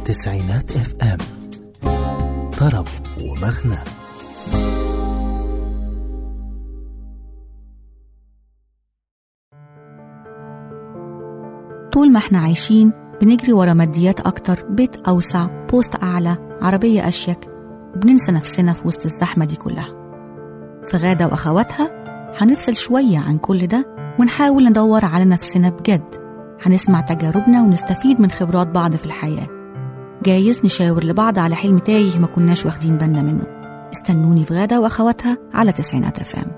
تسعينات اف ام طرب ومغنى طول ما احنا عايشين بنجري ورا ماديات أكتر بيت أوسع بوست أعلى عربية أشيك بننسى نفسنا في وسط الزحمة دي كلها في غادة وأخواتها هنفصل شوية عن كل ده ونحاول ندور على نفسنا بجد هنسمع تجاربنا ونستفيد من خبرات بعض في الحياة جايز نشاور لبعض على حلم تايه ما كناش واخدين بالنا منه استنوني في غادة وأخواتها على تسعينات أفام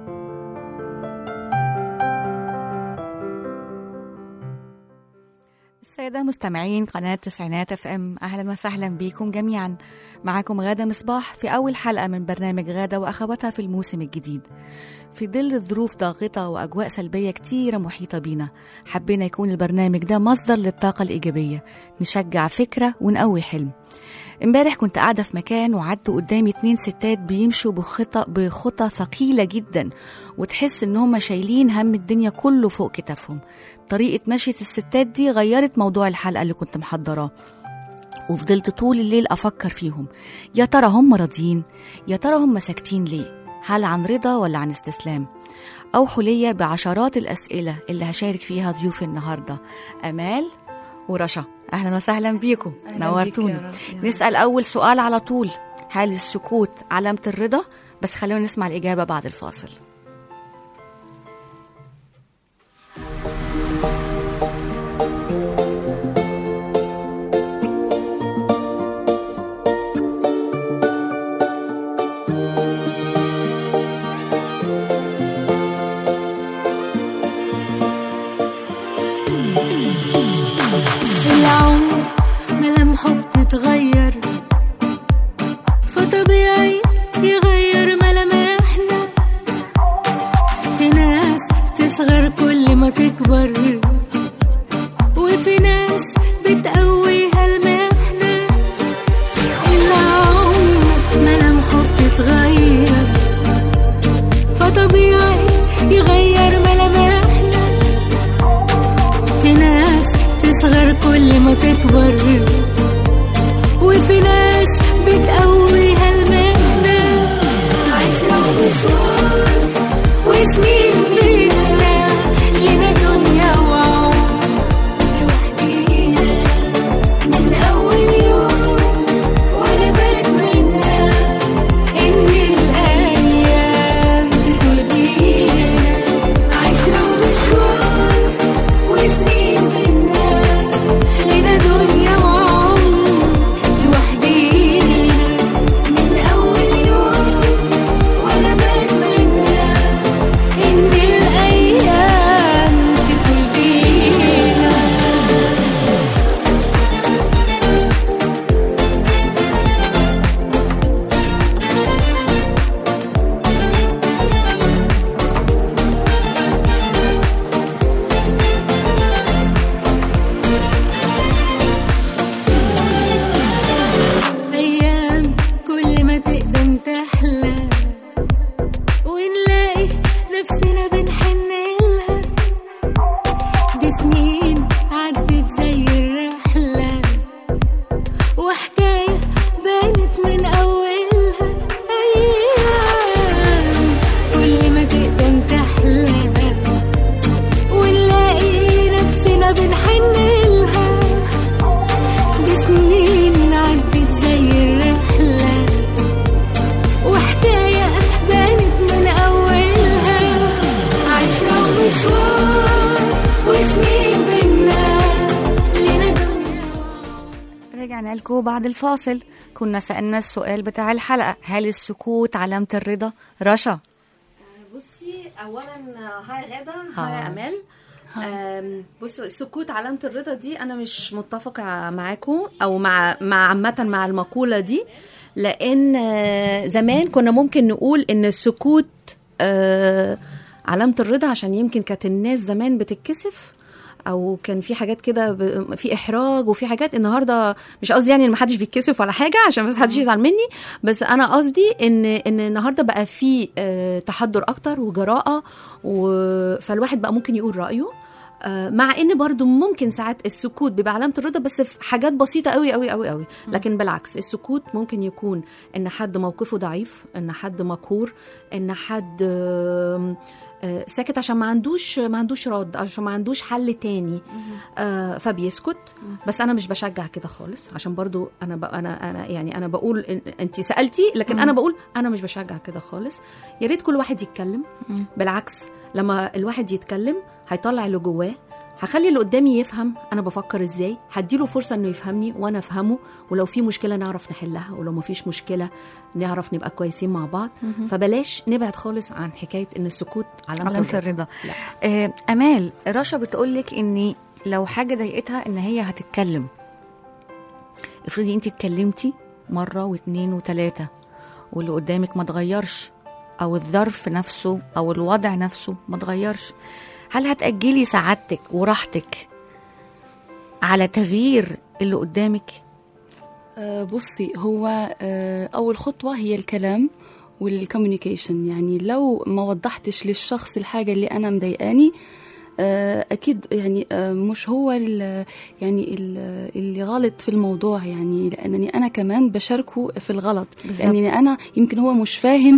السادة مستمعين قناة تسعينات اف ام اهلا وسهلا بيكم جميعا معاكم غادة مصباح في اول حلقة من برنامج غادة واخواتها في الموسم الجديد في ظل ظروف ضاغطة واجواء سلبية كتيرة محيطة بينا حبينا يكون البرنامج ده مصدر للطاقة الايجابية نشجع فكرة ونقوي حلم امبارح كنت قاعدة في مكان وعدوا قدامي اتنين ستات بيمشوا بخطى بخطى ثقيلة جدا وتحس ان هم شايلين هم الدنيا كله فوق كتافهم طريقة مشية الستات دي غيرت موضوع الحلقة اللي كنت محضراه وفضلت طول الليل أفكر فيهم يا ترى هم راضيين يا ترى هم ساكتين ليه هل عن رضا ولا عن استسلام أوحوا ليا بعشرات الأسئلة اللي هشارك فيها ضيوف النهاردة أمال ورشا أهلا وسهلا بيكم نورتوني نسأل أول سؤال على طول هل السكوت علامة الرضا بس خلونا نسمع الإجابة بعد الفاصل العمر ملامحه بتتغير فطبيعي يغير ملامحنا في ناس تصغر كل ما تكبر وفي ناس بتقويها المحنة العمر ملامحه بتتغير فطبيعي يغير ملامحنا في ناس تصغر كل ما تكبر وفي ناس بتقويها المهنة عشرة ومشوار وسنين بينا لنا دنيا وعمر لوحدينا من أول يوم وأنا بتمنى إن الأيام تدول بينا عشرة ومشوار وسنين بينا لنا دنيا وعمر لوحدينا من أول يوم وأنا بتمنى إن الأيام تدول بينا أيام كل ما تقدم تحلى ونلاقي نفسنا بنحن لها دي سنين عدت زي الرحلة وحكاية بانت من أولها أيام كل ما تقدم تحلى ونلاقي نفسنا بنحن لها دي سنين عدت زي الرحلة وحكاية بانت من أولها عشرة ومشوار وسنين بينا لنا دنيا رجعنا لكم بعد الفاصل كنا سألنا السؤال بتاع الحلقة هل السكوت علامة الرضا رشا بصي اولا هاي غاده هاي. هاي امال أم، بصوا السكوت علامه الرضا دي انا مش متفقه معاكم او مع مع عامه مع المقوله دي لان آه، زمان كنا ممكن نقول ان السكوت آه، علامه الرضا عشان يمكن كانت الناس زمان بتتكسف او كان في حاجات كده ب- في احراج وفي حاجات النهارده مش قصدي يعني ان ما حدش بيتكسف ولا حاجه عشان بس حدش يزعل مني بس انا قصدي ان ان النهارده بقى في آه، تحضر اكتر وجراءه و... فالواحد بقى ممكن يقول رايه آه، مع ان برضو ممكن ساعات السكوت بيبقى علامه الرضا بس في حاجات بسيطه قوي قوي قوي قوي لكن بالعكس السكوت ممكن يكون ان حد موقفه ضعيف ان حد مقهور ان حد آم، آه، ساكت عشان ما عندوش ما عندوش رد عشان ما عندوش حل تاني آه فبيسكت بس انا مش بشجع كده خالص عشان برضو انا بق انا انا يعني انا بقول انت سالتي لكن انا بقول انا مش بشجع كده خالص يا ريت كل واحد يتكلم بالعكس لما الواحد يتكلم هيطلع اللي جواه هخلي اللي قدامي يفهم انا بفكر ازاي هديله فرصه انه يفهمني وانا افهمه ولو في مشكله نعرف نحلها ولو ما فيش مشكله نعرف نبقى كويسين مع بعض فبلاش نبعد خالص عن حكايه ان السكوت علامه علامة الرضا الرضا لا. آه امال رشا بتقول لك ان لو حاجه ضايقتها ان هي هتتكلم افرضي انت اتكلمتي مره واثنين وثلاثه واللي قدامك ما اتغيرش او الظرف نفسه او الوضع نفسه ما اتغيرش هل هتاجلي سعادتك وراحتك على تغيير اللي قدامك آه، بصي هو آه، أول خطوة هي الكلام والكوميونيكيشن يعني لو ما وضحتش للشخص الحاجة اللي أنا مضايقاني آه، أكيد يعني آه، مش هو ال- يعني ال- اللي غلط في الموضوع يعني لأنني أنا كمان بشاركه في الغلط بالظبط. لأنني أنا يمكن هو مش فاهم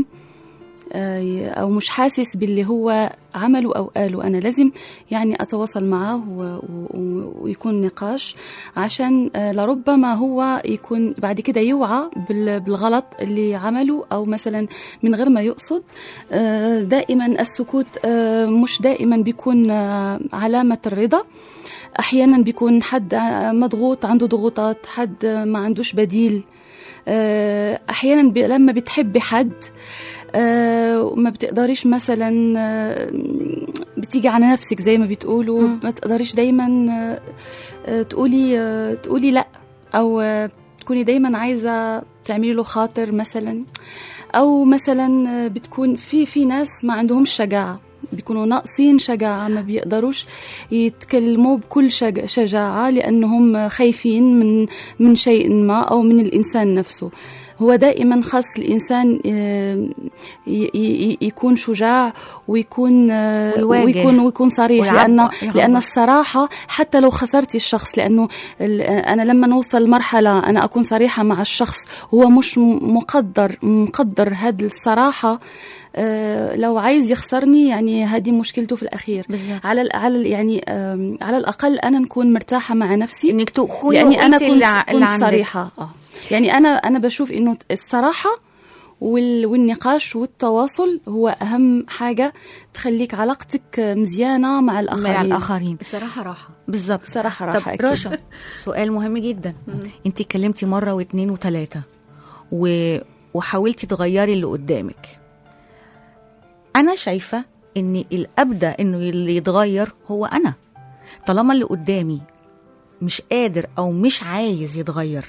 آه، او مش حاسس باللي هو عمله او قاله انا لازم يعني اتواصل معاه و- و- ويكون نقاش عشان آه، لربما هو يكون بعد كده يوعى بال- بالغلط اللي عمله او مثلا من غير ما يقصد آه، دائما السكوت آه، مش دائما بيكون آه، علامه الرضا احيانا بيكون حد آه، مضغوط عنده ضغوطات حد آه، ما عندوش بديل آه، احيانا ب- لما بتحبي حد آه، وما بتقدريش مثلا آه، بتيجي على نفسك زي ما بتقولوا مم. ما تقدريش دايما آه، آه، تقولي آه، تقولي لا او آه، تكوني دايما عايزه تعملي له خاطر مثلا او مثلا آه، بتكون في في ناس ما عندهمش شجاعه بيكونوا ناقصين شجاعة ما بيقدروش يتكلموا بكل شج- شجاعة لأنهم خايفين من من شيء ما أو من الإنسان نفسه هو دائما خاص الإنسان آه، ي- ي- يكون شجاع ويكون آه، ويواجه. ويكون ويكون صريح ويعبر- لأن يعبر. لأن الصراحة حتى لو خسرتي الشخص لأنه ال- أنا لما نوصل لمرحلة أنا أكون صريحة مع الشخص هو مش م- مقدر مقدر هذه الصراحة آه، لو عايز يخسرني يعني هذه مشكلته في الأخير بالظبط. على ال- على ال- يعني آم، على الأقل أنا نكون مرتاحة مع نفسي انك تكوني لاني انا وقتي كنت, اللي ع- اللي كنت عندك. صريحه اه يعني انا انا بشوف انه الصراحه وال- والنقاش والتواصل هو اهم حاجه تخليك علاقتك مزيانه مع الاخرين مع الاخرين بصراحه راحه بالظبط صراحه طب راحه أكيد. رشا سؤال مهم جدا انت اتكلمتي مره واثنين وثلاثه و... وحاولتي تغيري اللي قدامك انا شايفه ان الابدى انه اللي يتغير هو انا طالما اللي قدامي مش قادر او مش عايز يتغير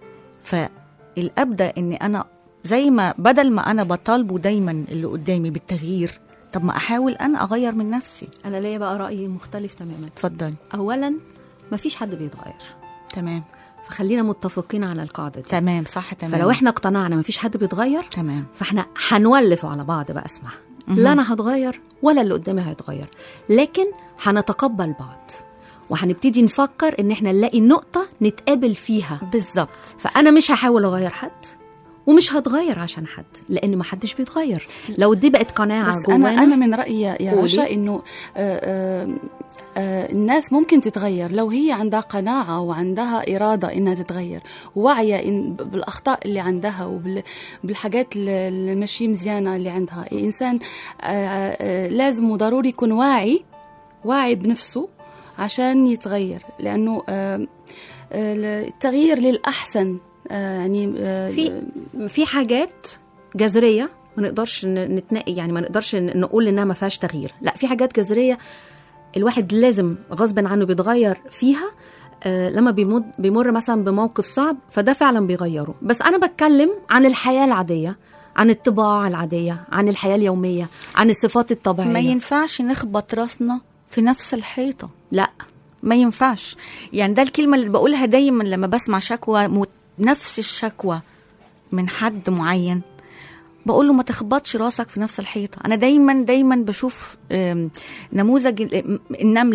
فالابدى ان انا زي ما بدل ما انا بطالبه دايما اللي قدامي بالتغيير طب ما احاول انا اغير من نفسي انا ليا بقى راي مختلف تماما اتفضلي اولا مفيش حد بيتغير تمام فخلينا متفقين على القاعده دي تمام صح تمام فلو احنا اقتنعنا مفيش حد بيتغير تمام فاحنا هنولف على بعض بقى اسمع لا انا هتغير ولا اللي قدامي هيتغير لكن هنتقبل بعض وهنبتدي نفكر ان احنا نلاقي نقطه نتقابل فيها بالظبط فانا مش هحاول اغير حد ومش هتغير عشان حد لان ما حدش بيتغير لو دي بقت قناعه بس انا جوانا انا من رايي يا قولي. رشا انه آه، آه، آه، الناس ممكن تتغير لو هي عندها قناعة وعندها إرادة إنها تتغير وواعية إن بالأخطاء اللي عندها وبالحاجات اللي ماشية مزيانة اللي عندها إنسان آه، آه، لازم وضروري يكون واعي واعي بنفسه عشان يتغير لأنه آه، آه، التغيير للأحسن آه، يعني آه، في في حاجات جذريه ما نقدرش ن- نتنقي يعني ما نقدرش ن- نقول انها ما فيهاش تغيير لا في حاجات جذريه الواحد لازم غصب عنه بيتغير فيها آه، لما بيمر بيمر مثلا بموقف صعب فده فعلا بيغيره بس انا بتكلم عن الحياه العاديه عن الطباع العاديه عن الحياه اليوميه عن الصفات الطبيعيه ما ينفعش نخبط راسنا في نفس الحيطه لا ما ينفعش يعني ده الكلمه اللي بقولها دايما لما بسمع شكوى مت- نفس الشكوى من حد معين بقول له ما تخبطش راسك في نفس الحيطه انا دايما دايما بشوف آم، نموذج ال- النمله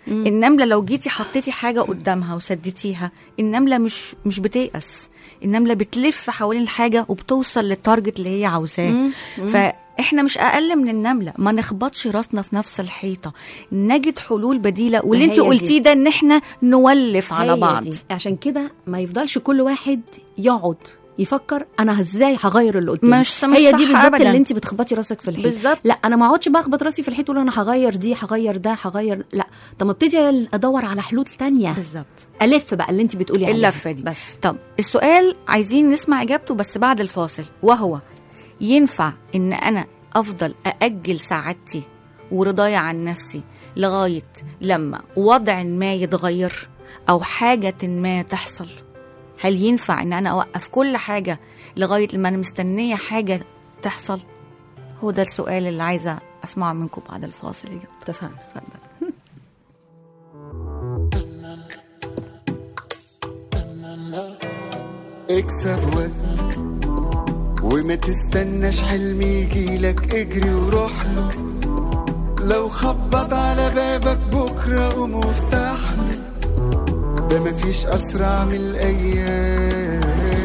النمله لو جيتي حطيتي حاجه قدامها وسديتيها النمله مش مش بتيأس النمله بتلف حوالين الحاجه وبتوصل للتارجت اللي هي عاوزاه فاحنا مش اقل من النمله ما نخبطش راسنا في نفس الحيطه نجد حلول بديله واللي هي انت دي. قلتيه ده ان احنا نولف على هي بعض دي. عشان كده ما يفضلش كل واحد يقعد يفكر انا ازاي هغير اللي قدامي مش- مش هي صح دي بالظبط أبداً. اللي انت بتخبطي راسك في الحيط بالظبط. لا انا ما اقعدش بقى اخبط راسي في الحيط واقول انا هغير دي هغير ده هغير لا طب ما ابتدي ادور على حلول تانية بالظبط الف بقى اللي انت بتقولي عليها اللفه دي بس طب السؤال عايزين نسمع اجابته بس بعد الفاصل وهو ينفع ان انا افضل ااجل سعادتي ورضايا عن نفسي لغايه لما وضع ما يتغير او حاجه ما تحصل هل ينفع ان انا اوقف كل حاجه لغايه لما انا مستنيه حاجه تحصل هو ده السؤال اللي عايزه اسمعه منكم بعد الفاصل يا جماعة. اتفقنا اتفضل اكسب وقت وما تستناش حلم يجيلك اجري وروح له لو خبط على بابك بكرة قوم وافتح له ده مفيش أسرع من الأيام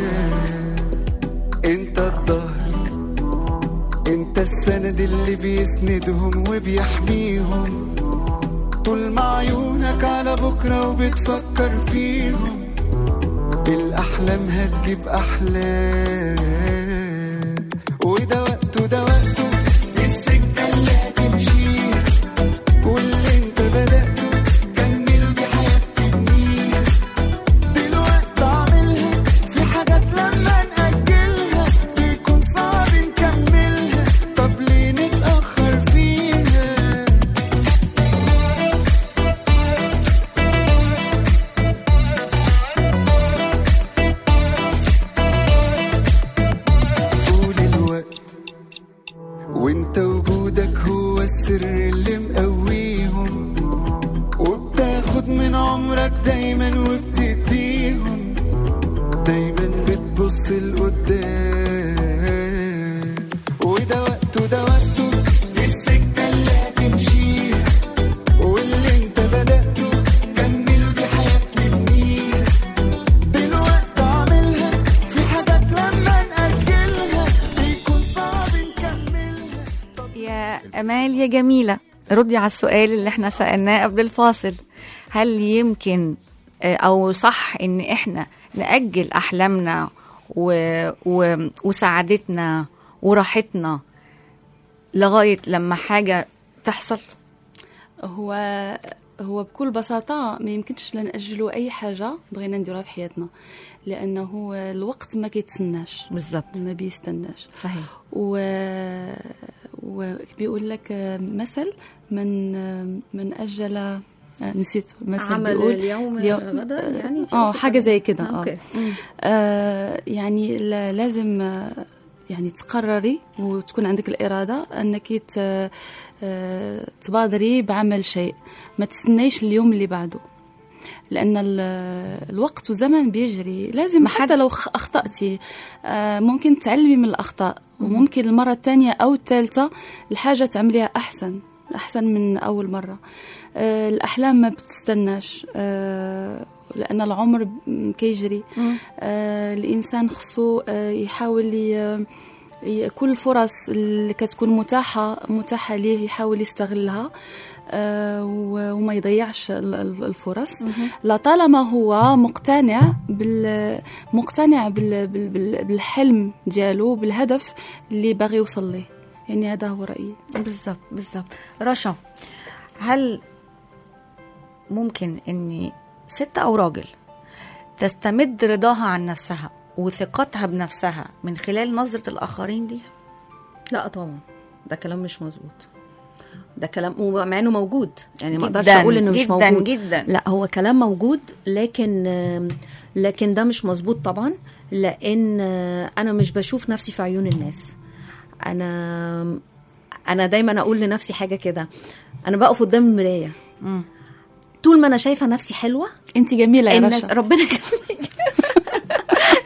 انت الظهر انت السند اللي بيسندهم وبيحميهم طول ما عيونك على بكرة وبتفكر فيهم الأحلام هتجيب أحلام وده وقته ده وقته السكة اللي هتمشيها واللي انت بدأته كمله دي حياة تبنيها دلوقتي اعملها في حاجات لما نأجلها بيكون صعب نكملها طب ليه نتأخر فيها طول الوقت وانت وجودك هو السر اللي مقويهم وبتاخد من عمرك دايما وبتديهم دايما بتبص لقدام وده وقته ده وقته السكة اللي هتمشيها واللي انت بدأته كمله دي حياة نبنيها دلوقتي اعملها في حاجات لما نأجلها بيكون صعب نكملها يا امال يا جميله ردي على السؤال اللي احنا سالناه قبل الفاصل هل يمكن آه، او صح ان احنا ناجل احلامنا و... و... وسعادتنا وراحتنا لغايه لما حاجه تحصل هو هو بكل بساطة ما يمكنش لا نأجلوا أي حاجة بغينا نديروها في حياتنا لأنه الوقت ما كيتسناش بالظبط ما بيستناش صحيح و وبيقول لك مثل من من أجل آه، نسيت مثل عمل بيقول اليوم اليوم- غدا يعني أنت اه قصدك حاجة على- زي كده اه اوكي آه، يعني لا- لازم آه، يعني تقرري وتكون عندك الإرادة أنك ت- آه، تبادري بعمل شيء ما تستنيش اليوم اللي بعده لأن ال- الوقت والزمن بيجري لازم حتى لو خ- أخطأتي آه، ممكن تعلمي من الأخطاء وممكن المرة الثانية أو الثالثة الحاجة تعمليها أحسن أحسن من أول مرة آه، الأحلام ما بتستناش آه، لأن العمر ب- كيجري آه، الإنسان خصو آه، يحاول ي- ي- كل الفرص اللي كتكون متاحة متاحة ليه يحاول يستغلها آه، و- وما يضيعش ال- ال- الفرص لطالما هو مقتنع بال مقتنع بال بال بال بالحلم ديالو بالهدف اللي باغي يوصل ليه يعني هذا هو رأيي بالظبط بالظبط رشا هل ممكن ان ست او راجل تستمد رضاها عن نفسها وثقتها بنفسها من خلال نظرة الآخرين ليها لا طبعا ده كلام مش مظبوط ده كلام ومع انه موجود يعني ما اقدرش جداً، اقول انه مش جداً، موجود جداً. لا هو كلام موجود لكن آم، لكن ده مش مظبوط طبعا لان آه، انا مش بشوف نفسي في عيون الناس انا انا دايما اقول لنفسي حاجه كده انا بقف قدام المرايه طول ما انا شايفه نفسي حلوه انت جميلة يا الناس رشا ربنا يخليك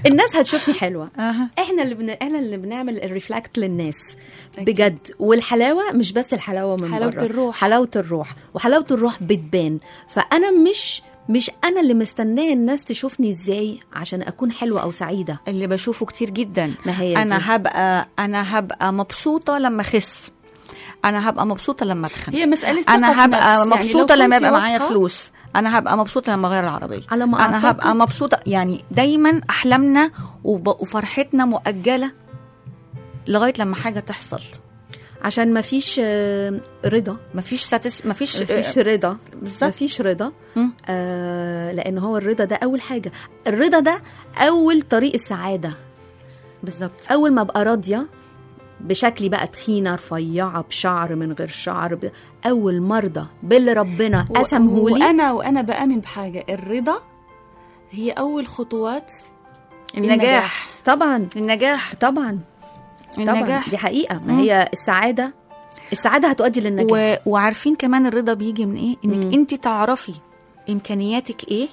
الناس هتشوفني حلوه أها. احنا اللي بن... احنا اللي بنعمل الريفلكت للناس بجد والحلاوه مش بس الحلاوه من حلاوة بره. الروح. حلاوه الروح وحلاوه الروح بتبان فانا مش مش انا اللي مستنيه الناس تشوفني ازاي عشان اكون حلوه او سعيده اللي بشوفه كتير جدا ما هي دي. انا هبقى انا هبقى مبسوطه لما اخس انا هبقى مبسوطه لما اتخن هي مسألة ثقة انا في هبقى النفس. يعني لو مبسوطه لما كنتي يبقى معايا واثقة- فلوس انا هبقى مبسوطه لما اغير العربيه على ما انا أعتقد- هبقى مبسوطه يعني دايما احلامنا وب- وفرحتنا مؤجله لغايه لما حاجه تحصل عشان ما فيش آه، رضا مفيش ساتس مفيش ما فيش رضا بالظبط. ما فيش رضا مم. آه لان هو الرضا ده اول حاجه الرضا ده اول طريق السعاده بالظبط اول ما ابقى راضيه بشكلي بقى تخينه رفيعه بشعر من غير شعر ب... اول مرضى باللي ربنا و- قسمهولي وانا وانا بامن بحاجه الرضا هي اول خطوات النجاح طبعا النجاح طبعا طبعا النجاح دي حقيقه ما مم. هي السعاده السعاده هتؤدي للنجاح و... وعارفين كمان الرضا بيجي من ايه انك مم. انت تعرفي امكانياتك ايه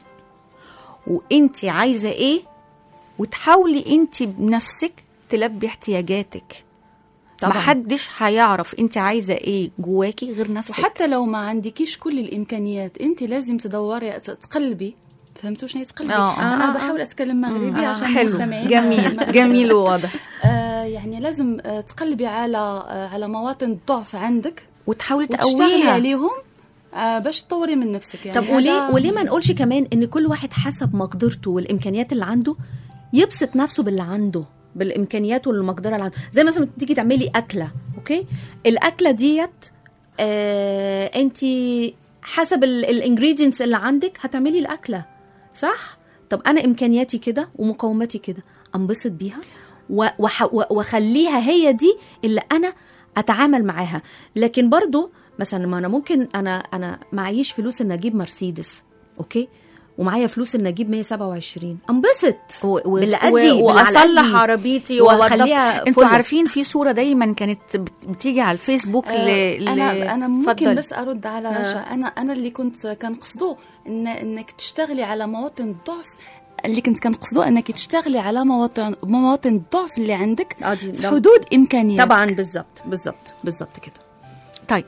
وانت عايزه ايه وتحاولي انت بنفسك تلبي احتياجاتك طبعاً. محدش هيعرف انت عايزه ايه جواكي غير نفسك وحتى لو ما عندكيش كل الامكانيات انت لازم تدوري ت- تقلبي فهمتوا شنو هي تقلبي آه، آه، انا آه، بحاول اتكلم مغربي آه، عشان حلو المستمعين جميل ما- جميل وواضح آه يعني لازم آه تقلبي على آه على مواطن الضعف عندك وتحاولي وتشتغلي تقويها عليهم آه باش تطوري من نفسك يعني طب وليه هذا- وليه ما نقولش كمان ان كل واحد حسب مقدرته والامكانيات اللي عنده يبسط نفسه باللي عنده بالامكانيات والمقدره اللي عنده زي مثلا تيجي تعملي اكله اوكي الاكله ديت آه انت حسب الانجريدينتس اللي عندك هتعملي الاكله صح طب انا امكانياتي كده ومقوماتي كده انبسط بيها و- وح- و- واخليها هي دي اللي انا اتعامل معاها لكن برضو مثلا ما انا ممكن انا انا معيش فلوس ان اجيب مرسيدس اوكي ومعايا فلوس ان اجيب 127 انبسط و- و- باللي أدي- و- باللي على واصلح قدي. عربيتي وأخليها واوضب انتوا فل. عارفين في صوره دايما كانت بت- بتيجي على الفيسبوك آه، ل... انا انا ممكن اتفضلي. بس ارد على رشا انا انا اللي كنت كنقصدو ان انك تشتغلي على مواطن الضعف اللي كنت كنقصدو انك تشتغلي على مواطن مواطن الضعف اللي عندك آه، دي- في ده- حدود امكانياتك طبعا بالظبط بالظبط بالظبط كده طيب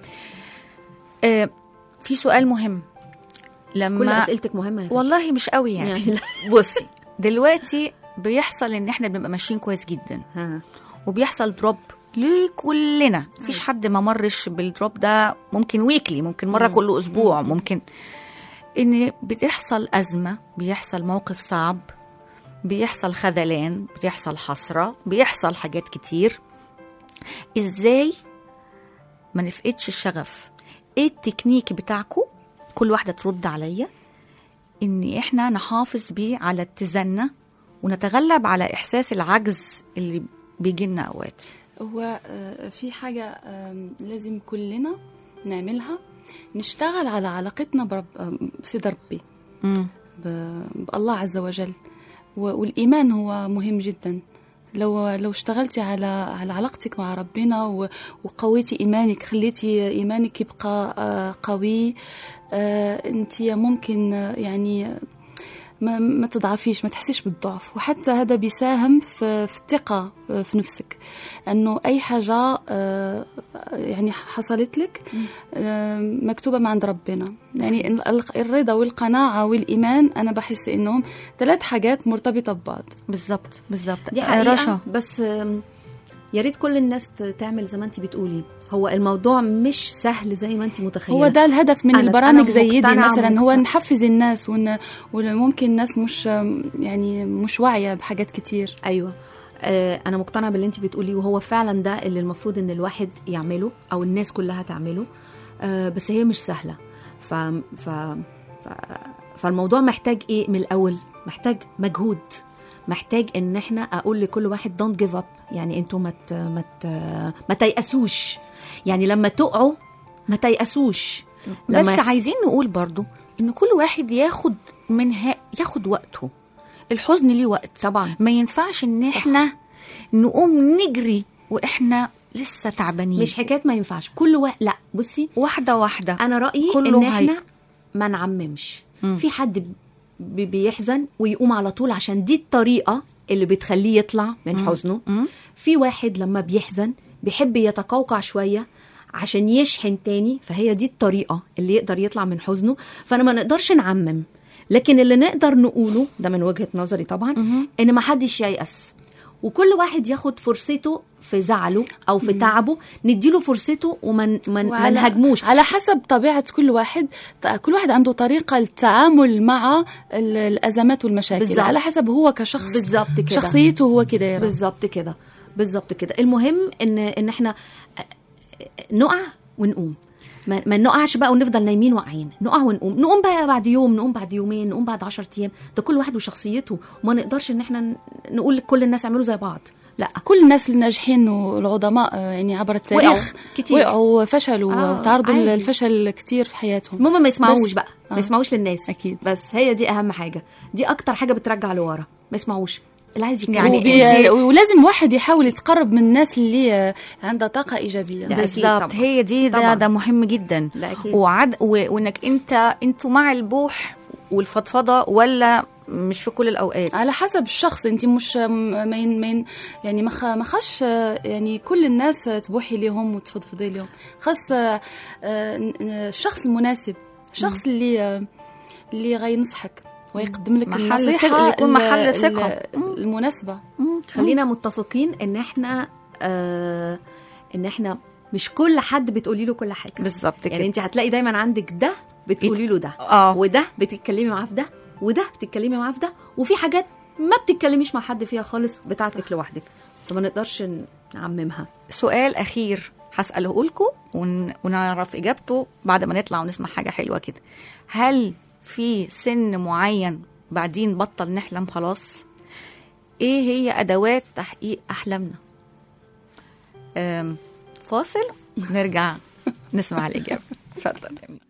آه في سؤال مهم لما كل اسئلتك مهمه يا والله مش قوي يعني, يعني يعني بصي دلوقتي بيحصل ان احنا بنبقى ماشيين كويس جدا ها. وبيحصل دروب لكلنا مفيش حد ما مرش بالدروب ده ممكن ويكلي ممكن مره كل اسبوع ممكن ان بتحصل ازمه بيحصل موقف صعب بيحصل خذلان بيحصل حسره بيحصل حاجات كتير ازاي ما نفقدش الشغف ايه التكنيك بتاعكم كل واحده ترد عليا ان احنا نحافظ بيه على اتزاننا ونتغلب على احساس العجز اللي بيجي لنا اوقات هو آه، في حاجة آم، لازم كلنا نعملها نشتغل على علاقتنا برب آم، بسيد ربي ب- بالله عز وجل و- والإيمان هو مهم جدا لو لو اشتغلتي على على علاقتك مع ربنا و- وقويتي إيمانك خليتي إيمانك يبقى آه، قوي أنت ممكن آه، يعني ما, ما تضعفيش ما تحسيش بالضعف وحتى هذا بيساهم في, في الثقة في نفسك أنه أي حاجة آه، يعني حصلت لك آه، مكتوبة من عند ربنا يعني ال- الرضا والقناعة والإيمان أنا بحس إنهم ثلاث حاجات مرتبطة ببعض بالظبط بالظبط دي آه، حقيقة رشا بس آم، يا ريت كل الناس ت- تعمل زي ما انت بتقولي هو الموضوع مش سهل زي ما انت متخيله هو ده الهدف من أنا- البرامج أنا زي دي مقتنعة مثلا هو ومقتنعة. نحفز الناس ون... وممكن الناس مش يعني مش واعية بحاجات كتير ايوه آه انا مقتنعه باللي انت بتقوليه وهو فعلا ده اللي المفروض ان الواحد يعمله او الناس كلها تعمله آه بس هي مش سهله ف, ف... ف... فالموضوع محتاج ايه من الاول محتاج مجهود محتاج ان احنا اقول لكل واحد دونت جيف اب يعني انتوا ما ت... ما ت... ما تيأسوش يعني لما تقعوا ما تيأسوش بس لما يحس- عايزين نقول برضو ان كل واحد ياخد منها ياخد وقته الحزن ليه وقت طبعا. ما ينفعش ان احنا نقوم نجري واحنا لسه تعبانين مش حكايه ما ينفعش كل واحد لا بصي واحده واحده انا رايي كله ان هي- احنا ما نعممش في حد بي- بيحزن ويقوم على طول عشان دي الطريقه اللي بتخليه يطلع من حزنه مم. في واحد لما بيحزن بيحب يتقوقع شويه عشان يشحن تاني فهي دي الطريقه اللي يقدر يطلع من حزنه فانا ما نقدرش نعمم لكن اللي نقدر نقوله ده من وجهه نظري طبعا ان ما حدش ييأس وكل واحد ياخد فرصته في زعله او في تعبه نديله فرصته وما ن- ما ن- ما وعلى- نهاجموش على حسب طبيعة كل واحد ط- كل واحد عنده طريقة للتعامل مع ال- الأزمات والمشاكل بالظبط. على حسب هو كشخص بالظبط كده. شخصيته هو كده يرى بالظبط كده بالظبط كده المهم ان ان احنا نقع ونقوم ما, ما نقعش بقى ونفضل نايمين واقعين نقع ونقوم نقوم بقى بعد يوم نقوم بعد يومين نقوم بعد 10 ايام ده كل واحد وشخصيته وما نقدرش ان احنا ن- نقول لكل الناس يعملوا زي بعض لا كل الناس الناجحين والعظماء آه، يعني عبر التاريخ وقعوا كتير. وقعوا وفشلوا آه، وتعرضوا عادي. للفشل كتير في حياتهم المهم ما يسمعوش بس- بقى ما آه. يسمعوش للناس أكيد. بس هي دي اهم حاجه دي اكتر حاجه بترجع لورا ما يسمعوش اللي عايز يتكلم يعني وبي... أنت- ولازم واحد يحاول يتقرب من الناس اللي آه، عندها طاقة إيجابية ده أكيد بالظبط طبعاً. هي دي ده, طبعاً. ده مهم جدا ده أكيد. وعد و... وانك انت انتوا مع البوح والفضفضه ولا مش في كل الاوقات على حسب الشخص انت مش ما ين ما ين يعني ما خ- ما خش آه، يعني كل الناس تبوحي لهم وتفضفضي لهم خاص آه، آه، ن- الشخص المناسب الشخص اللي آه، اللي غينصحك ويقدم لك محل النصيحة ثقة، يكون ال- محل ال- ثقة. المناسبة خلينا متفقين ان احنا آه ان احنا مش كل حد بتقولي له كل حاجه بالظبط كده يعني انت هتلاقي دايما عندك ده بتقولي له ده اه وده بتتكلمي معاه في ده وده بتتكلمي معاه في ده وفي حاجات ما بتتكلميش مع حد فيها خالص بتاعتك لوحدك فما نقدرش نعممها سؤال اخير هساله لكم ون... ونعرف اجابته بعد ما نطلع ونسمع حاجه حلوه كده هل في سن معين بعدين بطل نحلم خلاص ايه هي ادوات تحقيق احلامنا أم، فاصل نرجع نسمع الاجابه اتفضل يا أمين.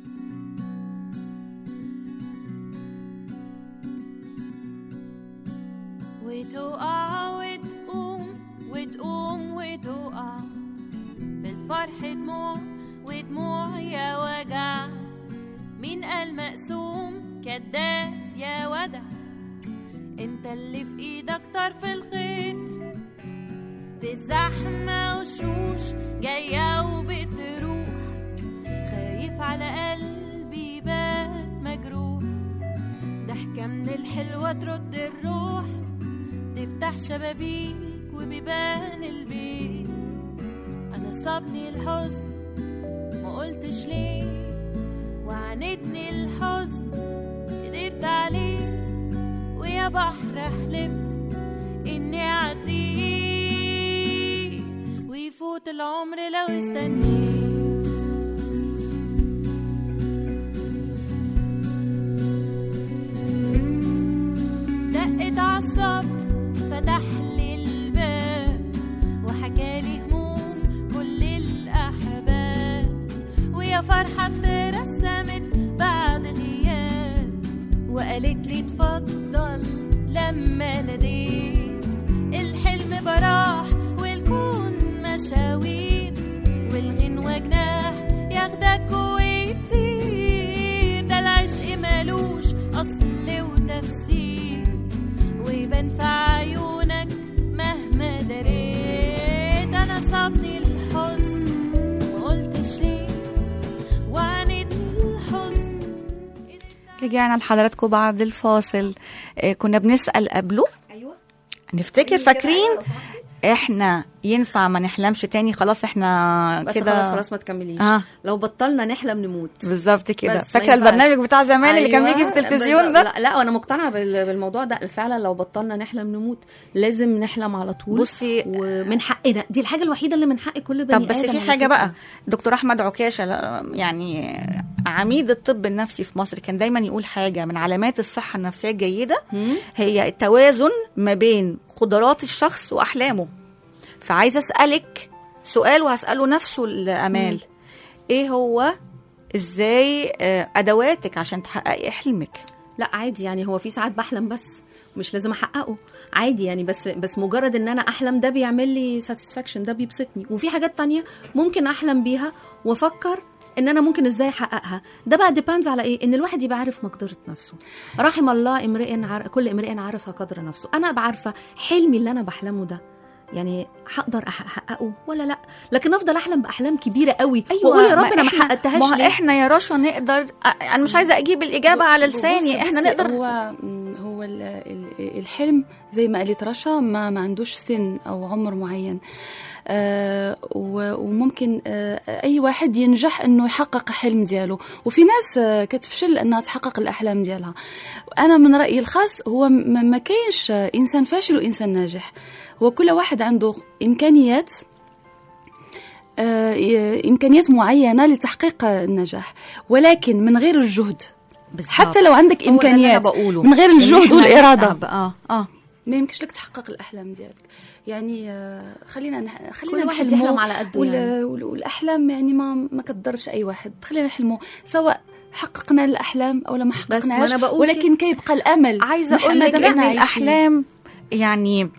وتقع وتقوم وتقوم وتقع في الفرح دموع ودموع يا وجع مين قال مقسوم كداب يا ودع انت اللي في ايدك طرف الخيط في زحمة وشوش جاية وبتروح خايف على قلبي بات مجروح ضحكة من الحلوة ترد الروح تفتح شبابيك وبيبان البيت انا صابني الحزن ما قلتش ليه وعاندني الحزن قدرت عليه ويا بحر حلفت اني اعديه ويفوت العمر لو استنيت دقت عالصبر فتح لي الباب وحكالي هموم كل الأحباب ويا فرحة اترسمت بعد غياب وقالت لي اتفضل لما ناديت الحلم براح والكون مشاوير والغنوة جناح ياخدك ويطير ده العشق مالوش أصل وتفسير ويبان في عيونك مهما دريت أنا صابني الحزن ما قلتش ليه وعاندني الحزن رجعنا لحضراتكم بعد الفاصل آه، كنا بنسال قبله ايوه نفتكر فاكرين احنا ينفع ما نحلمش تاني خلاص احنا بس كده خلاص خلاص ما تكمليش آه. لو بطلنا نحلم نموت بالظبط كده بس ما فاكره ينفعش. البرنامج بتاع زمان اللي كان أيوة. بيجي في التلفزيون ده لا لا وانا مقتنعه بال- بالموضوع ده فعلا لو بطلنا نحلم نموت لازم نحلم على طول بصي- ومن حقنا دي الحاجه الوحيده اللي من حق كل بني طب بس آدم في على حاجه فكرة. بقى دكتور احمد عكاشه لا- يعني عميد الطب النفسي في مصر كان دايما يقول حاجه من علامات الصحه النفسيه الجيده هي التوازن ما بين قدرات الشخص واحلامه فعايزه اسالك سؤال وهساله نفسه الامال ايه هو ازاي آه، ادواتك عشان تحققي حلمك لا عادي يعني هو في ساعات بحلم بس مش لازم احققه عادي يعني بس بس مجرد ان انا احلم ده بيعمل لي ساتسفاكشن ده بيبسطني وفي حاجات تانية ممكن احلم بيها وافكر ان انا ممكن ازاي احققها ده بقى ديبانز على ايه ان الواحد يبقى عارف مقدره نفسه رحم الله امرئ عر... كل امرئ عرف قدر نفسه انا ابقى عارفه حلمي اللي انا بحلمه ده يعني هقدر أح- احققه ولا لا لكن افضل احلم باحلام كبيره قوي واقول يا رب انا ما إحنا- حققتهاش ما هو ليه احنا يا رشا نقدر أ- انا مش عايزه اجيب الاجابه على لساني بص- احنا بص، نقدر هو مم، هو ال- ال- الحلم زي ما قالت رشا ما, ما عندوش سن او عمر معين آه و- وممكن آه اي واحد ينجح انه يحقق حلم ديالو وفي ناس آه كتفشل انها تحقق الاحلام ديالها انا من رايي الخاص هو ما ما كاينش آه، انسان فاشل وانسان ناجح هو كل واحد عنده امكانيات آه، ي- امكانيات معينه لتحقيق النجاح ولكن من غير الجهد بالظبط. حتى لو عندك هو ده اللي أنا امكانيات بقوله. من غير إن الجهد إحنا والاراده نتعب. اه اه ما يمكنش لك تحقق الاحلام ديالك يعني آه، خلينا نح... خلينا كل واحد نحلموا يحلم على قده وال... يعني. وال... والاحلام يعني ما ما كتضرش اي واحد خلينا نحلموا سواء حققنا الاحلام او لا ما بس ما حققناش أنا بقول ولكن كيبقى الامل عايزه نحن اقول لك دائما ان عايشين. الاحلام يعني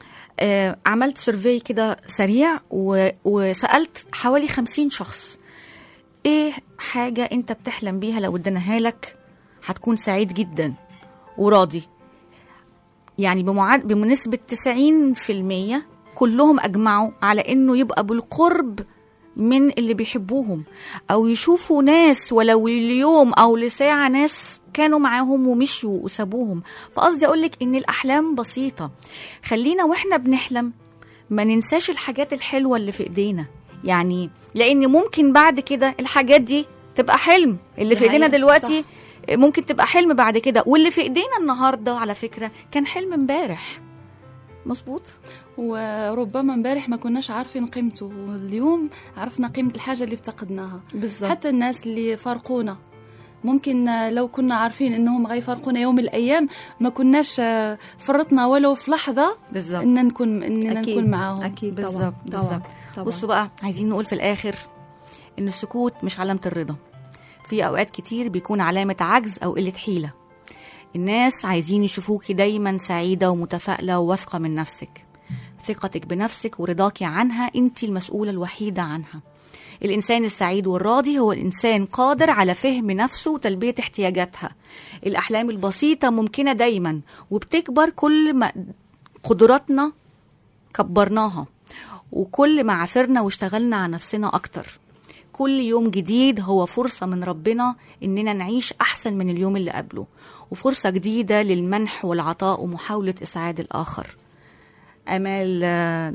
آه عملت سيرفي كده سريع و... وسالت حوالي خمسين شخص ايه حاجه انت بتحلم بيها لو اديناها لك هتكون سعيد جدا وراضي يعني بمعاد بمنسبة 90% كلهم أجمعوا على إنه يبقى بالقرب من اللي بيحبوهم أو يشوفوا ناس ولو اليوم أو لساعة ناس كانوا معاهم ومشوا وسابوهم فقصدي أقولك إن الأحلام بسيطة خلينا وإحنا بنحلم ما ننساش الحاجات الحلوة اللي في إيدينا يعني لأن ممكن بعد كده الحاجات دي تبقى حلم اللي دي في إيدينا حقيقة، دلوقتي ممكن تبقى حلم بعد كده واللي في ايدينا النهارده على فكره كان حلم امبارح مظبوط وربما امبارح ما كناش عارفين قيمته واليوم عرفنا قيمة الحاجة اللي افتقدناها بالظبط حتى الناس اللي فارقونا ممكن آه، لو كنا عارفين انهم غيفارقونا يوم من الايام ما كناش آه، فرطنا ولو في لحظه بالظبط ان نكون اننا أكيد، نكون معاهم اكيد طبعا بالظبط طبعا بالظبط طبعا بصوا بقى عايزين نقول في الاخر ان السكوت مش علامه الرضا في اوقات كتير بيكون علامه عجز او قله حيله الناس عايزين يشوفوكي دايما سعيده ومتفائله وواثقه من نفسك ثقتك بنفسك ورضاكي عنها انت المسؤوله الوحيده عنها الإنسان السعيد والراضي هو الإنسان قادر على فهم نفسه وتلبية احتياجاتها الأحلام البسيطة ممكنة دايما وبتكبر كل ما قدراتنا كبرناها وكل ما عافرنا واشتغلنا على نفسنا أكتر كل يوم جديد هو فرصة من ربنا إننا نعيش أحسن من اليوم اللي قبله وفرصة جديدة للمنح والعطاء ومحاولة إسعاد الآخر أمال آه،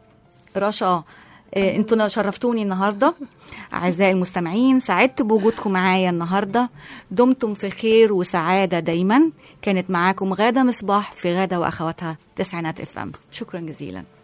رشا آه، انتوا شرفتوني النهارده اعزائي المستمعين سعدت بوجودكم معايا النهارده دمتم في خير وسعاده دايما كانت معاكم غاده مصباح في غاده واخواتها تسعينات اف ام شكرا جزيلا